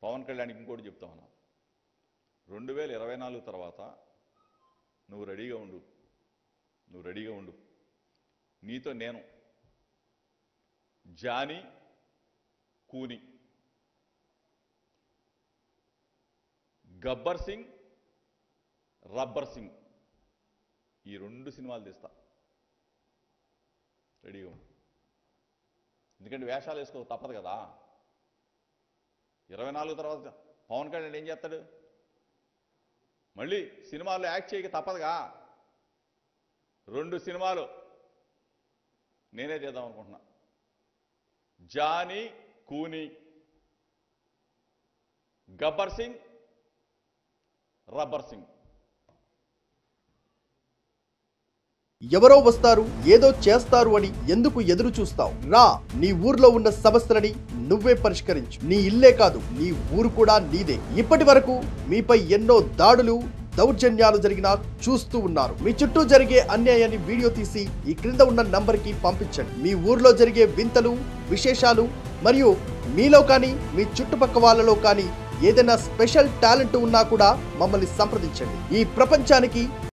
పవన్ కళ్యాణ్కి ఇంకోటి చెప్తా ఉన్నా రెండు వేల ఇరవై నాలుగు తర్వాత నువ్వు రెడీగా ఉండు నువ్వు రెడీగా ఉండు నీతో నేను జానీ కూని గబ్బర్ సింగ్ రబ్బర్ సింగ్ ఈ రెండు సినిమాలు తీస్తా రెడీగా ఉండు ఎందుకంటే వేషాలు వేసుకో తప్పదు కదా ఇరవై నాలుగు తర్వాత పవన్ కళ్యాణ్ ఏం చేస్తాడు మళ్ళీ సినిమాల్లో యాక్ట్ చేయక తప్పదుగా రెండు సినిమాలు నేనే చేద్దాం అనుకుంటున్నా జానీ కూని గబ్బర్ సింగ్ రబ్బర్ సింగ్ ఎవరో వస్తారు ఏదో చేస్తారు అని ఎందుకు ఎదురు చూస్తావు రా నీ ఊర్లో ఉన్న సమస్యలని నువ్వే పరిష్కరించు నీ ఇల్లే కాదు నీ ఊరు కూడా నీదే ఇప్పటి వరకు మీపై ఎన్నో దాడులు దౌర్జన్యాలు జరిగినా చూస్తూ ఉన్నారు మీ చుట్టూ జరిగే అన్యాయాన్ని వీడియో తీసి ఈ క్రింద ఉన్న నంబర్కి పంపించండి మీ ఊర్లో జరిగే వింతలు విశేషాలు మరియు మీలో కానీ మీ చుట్టుపక్క వాళ్ళలో కానీ ఏదైనా స్పెషల్ టాలెంట్ ఉన్నా కూడా మమ్మల్ని సంప్రదించండి ఈ ప్రపంచానికి